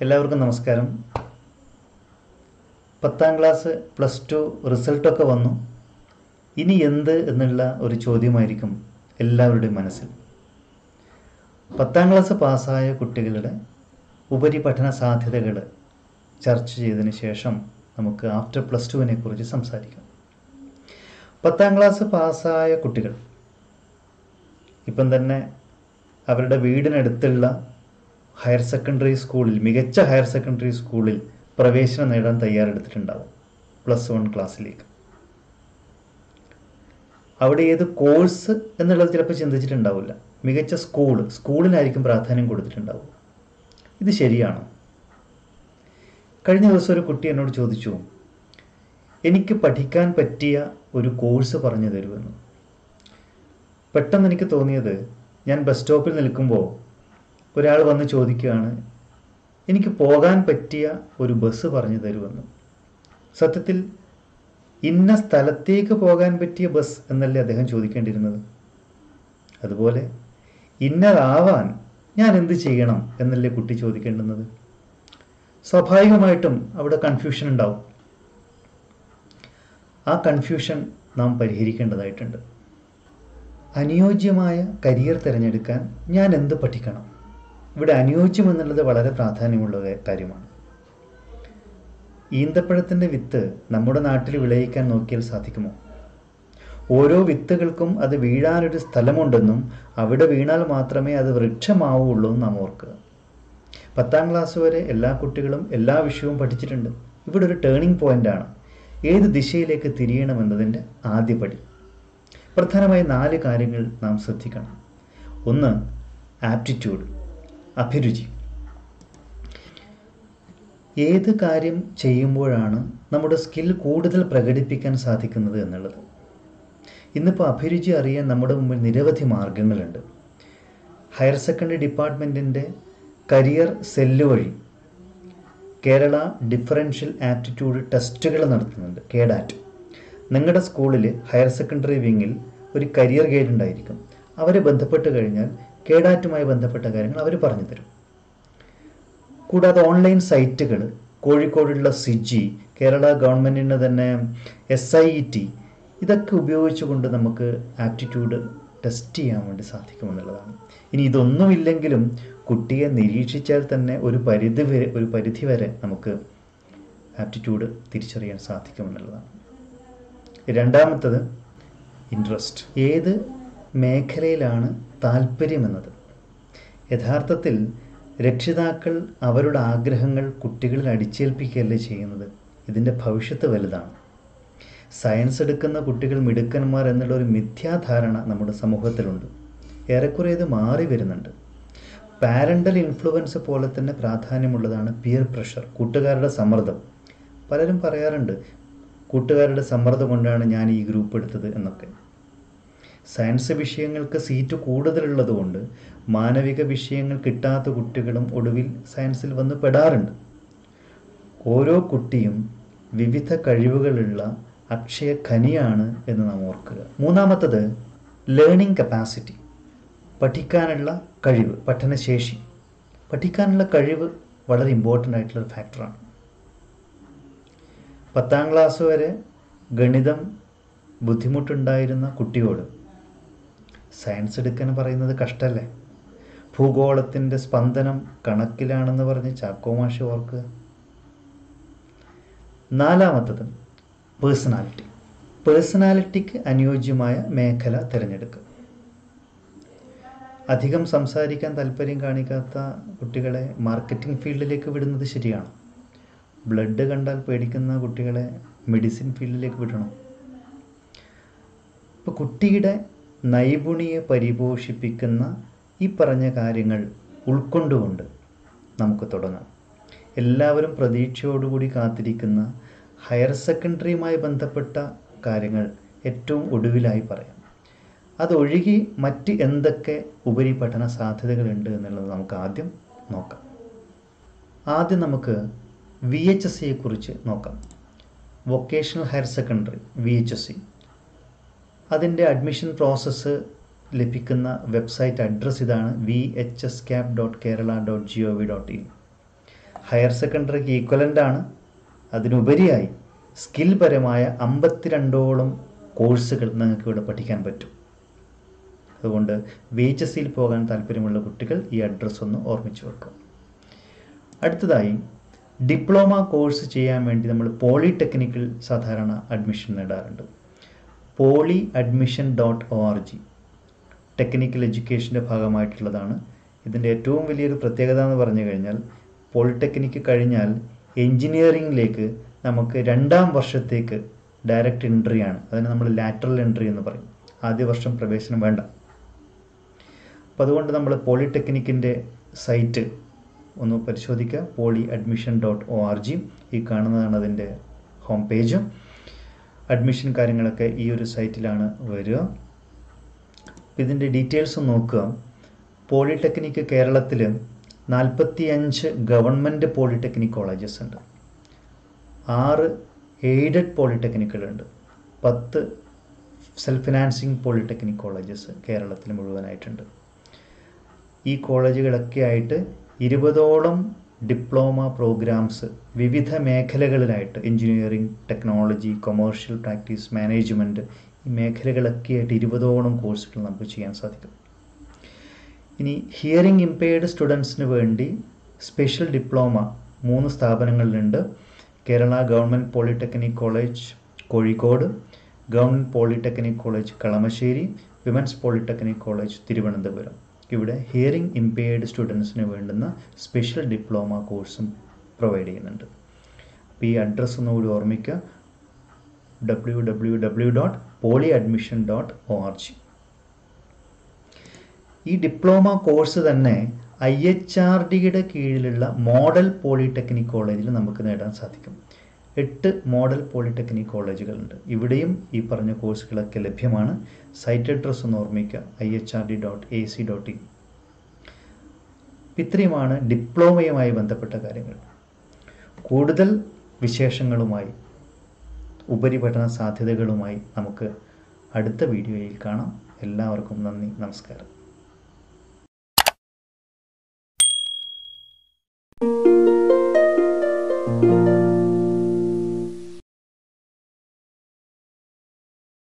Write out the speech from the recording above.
എല്ലാവർക്കും നമസ്കാരം പത്താം ക്ലാസ് പ്ലസ് ടു റിസൾട്ടൊക്കെ വന്നു ഇനി എന്ത് എന്നുള്ള ഒരു ചോദ്യമായിരിക്കും എല്ലാവരുടെയും മനസ്സിൽ പത്താം ക്ലാസ് പാസ്സായ കുട്ടികളുടെ ഉപരിപഠന സാധ്യതകൾ ചർച്ച ചെയ്തതിന് ശേഷം നമുക്ക് ആഫ്റ്റർ പ്ലസ് ടുവിനെ കുറിച്ച് സംസാരിക്കാം പത്താം ക്ലാസ് പാസ്സായ കുട്ടികൾ ഇപ്പം തന്നെ അവരുടെ വീടിനടുത്തുള്ള ഹയർ സെക്കൻഡറി സ്കൂളിൽ മികച്ച ഹയർ സെക്കൻഡറി സ്കൂളിൽ പ്രവേശനം നേടാൻ തയ്യാറെടുത്തിട്ടുണ്ടാവും പ്ലസ് വൺ ക്ലാസ്സിലേക്ക് അവിടെ ഏത് കോഴ്സ് എന്നുള്ളത് ചിലപ്പോൾ ചിന്തിച്ചിട്ടുണ്ടാവില്ല മികച്ച സ്കൂൾ സ്കൂളിനായിരിക്കും പ്രാധാന്യം കൊടുത്തിട്ടുണ്ടാവും ഇത് ശരിയാണോ കഴിഞ്ഞ ദിവസം ഒരു കുട്ടി എന്നോട് ചോദിച്ചു എനിക്ക് പഠിക്കാൻ പറ്റിയ ഒരു കോഴ്സ് പറഞ്ഞു തരുമെന്ന് പെട്ടെന്ന് എനിക്ക് തോന്നിയത് ഞാൻ ബസ് സ്റ്റോപ്പിൽ നിൽക്കുമ്പോൾ ഒരാൾ വന്ന് ചോദിക്കുകയാണ് എനിക്ക് പോകാൻ പറ്റിയ ഒരു ബസ് പറഞ്ഞു തരുമെന്ന് സത്യത്തിൽ ഇന്ന സ്ഥലത്തേക്ക് പോകാൻ പറ്റിയ ബസ് എന്നല്ലേ അദ്ദേഹം ചോദിക്കേണ്ടിയിരുന്നത് അതുപോലെ ഇന്നതാവാൻ ഞാൻ എന്ത് ചെയ്യണം എന്നല്ലേ കുട്ടി ചോദിക്കേണ്ടുന്നത് സ്വാഭാവികമായിട്ടും അവിടെ കൺഫ്യൂഷൻ ഉണ്ടാവും ആ കൺഫ്യൂഷൻ നാം പരിഹരിക്കേണ്ടതായിട്ടുണ്ട് അനുയോജ്യമായ കരിയർ തിരഞ്ഞെടുക്കാൻ ഞാൻ എന്ത് പഠിക്കണം ഇവിടെ അനുയോജ്യം എന്നുള്ളത് വളരെ പ്രാധാന്യമുള്ള കാര്യമാണ് ഈന്തപ്പഴത്തിൻ്റെ വിത്ത് നമ്മുടെ നാട്ടിൽ വിളയിക്കാൻ നോക്കിയാൽ സാധിക്കുമോ ഓരോ വിത്തുകൾക്കും അത് വീഴാനൊരു സ്ഥലമുണ്ടെന്നും അവിടെ വീണാൽ മാത്രമേ അത് വൃക്ഷമാവുള്ളൂ എന്ന് നാം ഓർക്കുക പത്താം ക്ലാസ് വരെ എല്ലാ കുട്ടികളും എല്ലാ വിഷയവും പഠിച്ചിട്ടുണ്ട് ഇവിടെ ഒരു ടേണിംഗ് പോയിൻ്റാണ് ഏത് ദിശയിലേക്ക് തിരിയണമെന്നതിൻ്റെ ആദ്യപടി പ്രധാനമായി നാല് കാര്യങ്ങൾ നാം ശ്രദ്ധിക്കണം ഒന്ന് ആപ്റ്റിറ്റ്യൂഡ് അഭിരുചി ഏത് കാര്യം ചെയ്യുമ്പോഴാണ് നമ്മുടെ സ്കിൽ കൂടുതൽ പ്രകടിപ്പിക്കാൻ സാധിക്കുന്നത് എന്നുള്ളത് ഇന്നിപ്പോൾ അഭിരുചി അറിയാൻ നമ്മുടെ മുമ്പിൽ നിരവധി മാർഗങ്ങളുണ്ട് ഹയർ സെക്കൻഡറി ഡിപ്പാർട്ട്മെൻറ്റിൻ്റെ കരിയർ സെല്ല് വഴി കേരള ഡിഫറൻഷ്യൽ ആപ്റ്റിറ്റ്യൂഡ് ടെസ്റ്റുകൾ നടത്തുന്നുണ്ട് കേഡാറ്റ് നിങ്ങളുടെ സ്കൂളിൽ ഹയർ സെക്കൻഡറി വിങ്ങിൽ ഒരു കരിയർ ഗൈഡ് ഉണ്ടായിരിക്കും അവരെ ബന്ധപ്പെട്ട് കഴിഞ്ഞാൽ കേഡാറ്റുമായി ബന്ധപ്പെട്ട കാര്യങ്ങൾ അവർ പറഞ്ഞു തരും കൂടാതെ ഓൺലൈൻ സൈറ്റുകൾ കോഴിക്കോടുള്ള സിജി കേരള ഗവൺമെൻറ്റിൻ്റെ തന്നെ എസ് ഐ ഇ ടി ഇതൊക്കെ ഉപയോഗിച്ചുകൊണ്ട് നമുക്ക് ആപ്റ്റിറ്റ്യൂഡ് ടെസ്റ്റ് ചെയ്യാൻ വേണ്ടി സാധിക്കുമെന്നുള്ളതാണ് ഇനി ഇതൊന്നുമില്ലെങ്കിലും കുട്ടിയെ നിരീക്ഷിച്ചാൽ തന്നെ ഒരു പരിധി വരെ ഒരു പരിധി വരെ നമുക്ക് ആപ്റ്റിറ്റ്യൂഡ് തിരിച്ചറിയാൻ സാധിക്കുമെന്നുള്ളതാണ് രണ്ടാമത്തത് ഇൻട്രസ്റ്റ് ഏത് മേഖലയിലാണ് താല്പര്യമെന്നത് യഥാർത്ഥത്തിൽ രക്ഷിതാക്കൾ അവരുടെ ആഗ്രഹങ്ങൾ കുട്ടികളിൽ അടിച്ചേൽപ്പിക്കുകയല്ലേ ചെയ്യുന്നത് ഇതിൻ്റെ ഭവിഷ്യത്ത് വലുതാണ് സയൻസ് എടുക്കുന്ന കുട്ടികൾ മിടുക്കന്മാർ എന്നുള്ള ഒരു മിഥ്യാധാരണ നമ്മുടെ സമൂഹത്തിലുണ്ട് ഏറെക്കുറെ ഇത് മാറി വരുന്നുണ്ട് പാരൻ്റൽ ഇൻഫ്ലുവൻസ് പോലെ തന്നെ പ്രാധാന്യമുള്ളതാണ് പിയർ പ്രഷർ കൂട്ടുകാരുടെ സമ്മർദ്ദം പലരും പറയാറുണ്ട് കൂട്ടുകാരുടെ സമ്മർദ്ദം കൊണ്ടാണ് ഞാൻ ഈ ഗ്രൂപ്പ് എടുത്തത് എന്നൊക്കെ സയൻസ് വിഷയങ്ങൾക്ക് സീറ്റ് കൂടുതലുള്ളത് കൊണ്ട് മാനവിക വിഷയങ്ങൾ കിട്ടാത്ത കുട്ടികളും ഒടുവിൽ സയൻസിൽ വന്ന് പെടാറുണ്ട് ഓരോ കുട്ടിയും വിവിധ കഴിവുകളുള്ള അക്ഷയ ഖനിയാണ് എന്ന് നാം ഓർക്കുക മൂന്നാമത്തത് ലേണിംഗ് കപ്പാസിറ്റി പഠിക്കാനുള്ള കഴിവ് പഠനശേഷി പഠിക്കാനുള്ള കഴിവ് വളരെ ഇമ്പോർട്ടൻ്റ് ആയിട്ടുള്ള ഒരു ഫാക്ടറാണ് പത്താം ക്ലാസ് വരെ ഗണിതം ബുദ്ധിമുട്ടുണ്ടായിരുന്ന കുട്ടിയോട് സയൻസ് എടുക്കാൻ പറയുന്നത് കഷ്ടല്ലേ ഭൂഗോളത്തിൻ്റെ സ്പന്ദനം കണക്കിലാണെന്ന് പറഞ്ഞ് ചാക്കോമാഷി ഓർക്കുക നാലാമത്തത് പേഴ്സണാലിറ്റി പേഴ്സണാലിറ്റിക്ക് അനുയോജ്യമായ മേഖല തിരഞ്ഞെടുക്കുക അധികം സംസാരിക്കാൻ താല്പര്യം കാണിക്കാത്ത കുട്ടികളെ മാർക്കറ്റിംഗ് ഫീൽഡിലേക്ക് വിടുന്നത് ശരിയാണ് ബ്ലഡ് കണ്ടാൽ പേടിക്കുന്ന കുട്ടികളെ മെഡിസിൻ ഫീൽഡിലേക്ക് വിടണം ഇപ്പോൾ കുട്ടിയുടെ നൈപുണിയെ പരിപോഷിപ്പിക്കുന്ന ഈ പറഞ്ഞ കാര്യങ്ങൾ ഉൾക്കൊണ്ടുകൊണ്ട് നമുക്ക് തുടങ്ങാം എല്ലാവരും പ്രതീക്ഷയോടുകൂടി കാത്തിരിക്കുന്ന ഹയർ സെക്കൻഡറിയുമായി ബന്ധപ്പെട്ട കാര്യങ്ങൾ ഏറ്റവും ഒടുവിലായി പറയാം അതൊഴുകി മറ്റ് എന്തൊക്കെ ഉപരിപഠന സാധ്യതകളുണ്ട് എന്നുള്ളത് നമുക്ക് ആദ്യം നോക്കാം ആദ്യം നമുക്ക് വി എച്ച് എസ് സിയെ കുറിച്ച് നോക്കാം vocational higher secondary V H S C അതിൻ്റെ അഡ്മിഷൻ പ്രോസസ്സ് ലഭിക്കുന്ന വെബ്സൈറ്റ് അഡ്രസ്സ് ഇതാണ് V H S cap dot Kerala dot G O V dot in higher സെക്കൻഡറിക്ക് ഈക്വലൻ്റ് ആണ് അതിനുപരിയായി സ്കിൽ പരമായ അമ്പത്തിരണ്ടോളം കോഴ്സുകൾ നിങ്ങൾക്ക് ഇവിടെ പഠിക്കാൻ പറ്റും അതുകൊണ്ട് വി എച്ച് എസ് സിയിൽ പോകാൻ താല്പര്യമുള്ള കുട്ടികൾ ഈ അഡ്രസ്സ് ഒന്ന് ഓർമ്മിച്ച് വെക്കും അടുത്തതായി ഡിപ്ലോമ കോഴ്സ് ചെയ്യാൻ വേണ്ടി നമ്മൾ പോളിടെക്നിക്കിൽ സാധാരണ അഡ്മിഷൻ നേടാറുണ്ട് poly admission dot O R G technical എഡ്യൂക്കേഷൻ്റെ ഭാഗമായിട്ടുള്ളതാണ് ഇതിൻ്റെ ഏറ്റവും വലിയൊരു പ്രത്യേകത എന്ന് പറഞ്ഞു കഴിഞ്ഞാൽ പോളിടെക്നിക്ക് കഴിഞ്ഞാൽ എൻജിനീയറിംഗിലേക്ക് നമുക്ക് രണ്ടാം വർഷത്തേക്ക് ഡയറക്റ്റ് എൻട്രി ആണ് അതിന് നമ്മൾ ലാറ്ററൽ എൻട്രി എന്ന് പറയും ആദ്യ വർഷം പ്രവേശനം വേണ്ട അപ്പോൾ അതുകൊണ്ട് നമ്മൾ പോളിടെക്നിക്കിൻ്റെ സൈറ്റ് ഒന്ന് പരിശോധിക്കുക poly admission dot O R G ഈ കാണുന്നതാണ് അതിൻ്റെ ഹോം പേജ് അഡ്മിഷൻ കാര്യങ്ങളൊക്കെ ഈ ഒരു സൈറ്റിലാണ് വരിക ഇതിൻ്റെ ഡീറ്റെയിൽസ് നോക്കുക പോളിടെക്നിക്ക് കേരളത്തിൽ നാൽപ്പത്തിയഞ്ച് ഗവൺമെൻറ് പോളിടെക്നിക് കോളേജസ് ഉണ്ട് ആറ് എയ്ഡഡ് പോളിടെക്നിക്കുകളുണ്ട് പത്ത് സെൽഫ് ഫിനാൻസിങ് പോളിടെക്നിക് കോളേജസ് കേരളത്തിൽ മുഴുവനായിട്ടുണ്ട് ഈ കോളേജുകളൊക്കെ ആയിട്ട് ഇരുപതോളം ഡിപ്ലോമ പ്രോഗ്രാംസ് വിവിധ മേഖലകളിലായിട്ട് engineering technology commercial practice management ഈ മേഖലകളൊക്കെ ആയിട്ട് ഇരുപതോളം കോഴ്സുകൾ നമുക്ക് ചെയ്യാൻ സാധിക്കും ഇനി ഹിയറിംഗ് ഇമ്പെയർഡ് സ്റ്റുഡൻസിന് വേണ്ടി സ്പെഷ്യൽ ഡിപ്ലോമ മൂന്ന് സ്ഥാപനങ്ങളിലുണ്ട് Kerala government polytechnic college Kozhikode government polytechnic college Kalamassery women's polytechnic college Thiruvananthapuram ഇവിടെ ഹിയറിംഗ് ഇമ്പെയർഡ് സ്റ്റുഡൻസിന് വേണ്ടുന്ന സ്പെഷ്യൽ ഡിപ്ലോമ കോഴ്സും പ്രൊവൈഡ് ചെയ്യുന്നുണ്ട് അപ്പോൾ ഈ അഡ്രസ്സ് ഒന്നുകൂടി ഓർമ്മിക്കുക W W W dot poly admission dot O R G ഈ ഡിപ്ലോമ കോഴ്സ് തന്നെ ഐ എച്ച് ആർ ഡിയുടെ കീഴിലുള്ള മോഡൽ പോളിടെക്നിക് കോളേജിൽ നമുക്ക് നേടാൻ സാധിക്കും എട്ട് മോഡൽ പോളിടെക്നിക് കോളേജുകളുണ്ട് ഇവിടെയും ഈ പറഞ്ഞ കോഴ്സുകളൊക്കെ ലഭ്യമാണ് സൈറ്റ് അഡ്രസ് ഒന്ന് ഓർമ്മിക്കുക I H R D dot A C dot in ഇത്രയുമാണ് ഡിപ്ലോമയുമായി ബന്ധപ്പെട്ട കാര്യങ്ങൾ കൂടുതൽ വിശേഷങ്ങളുമായി ഉപരിപഠന സാധ്യതകളുമായി നമുക്ക് അടുത്ത വീഡിയോയിൽ കാണാം എല്ലാവർക്കും നന്ദി നമസ്കാരം